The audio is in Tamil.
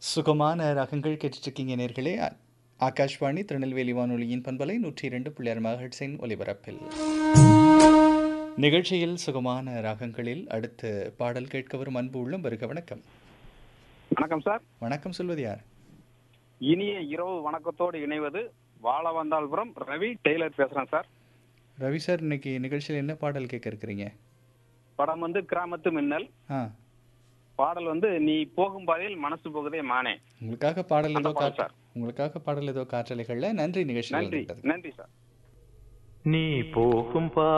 சுகமான ரகங்கள் கேட்டுட்ருக்கீங்க நேர்களே ஆ- ஆகாஷ்வாணி திருநெல்வேலி வானொலியின் பண்பலை நூற்றி இரண்டு புள்ளியார் மகட்ஸின் ஒலிபரப்பில் நிகழ்ச்சியில் சுகமான ராகங்களில் அடுத்து பாடல் கேட்க வரும் அன்பு உள்ளம் வருக வணக்கம் வணக்கம் சார் வணக்கம் சொல்வது யார் இனிய இரவு வணக்கத்தோடு இணைவது வாழ வந்தால்புரம் ரவி டெய்லர் பேசுறேன் சார் ரவி சார் இன்னைக்கு நிகழ்ச்சியில் என்ன பாடல் கேட்க இருக்கிறீங்க படம் வந்து கிராமத்து மின்னல் ஆ பாடல் வந்து நீ போகும் பாதையில் மனசு போகுதே மானே உங்களுக்காக பாடல் அந்த ஏதோ பாடல் காற்று சார். உங்களுக்காக பாடல் ஏதோ காற்றலைகளில் நன்றி நிகழ்ச்சியில் நன்றி வந்ததுக்கு. நன்றி சார் நீ போகும் பா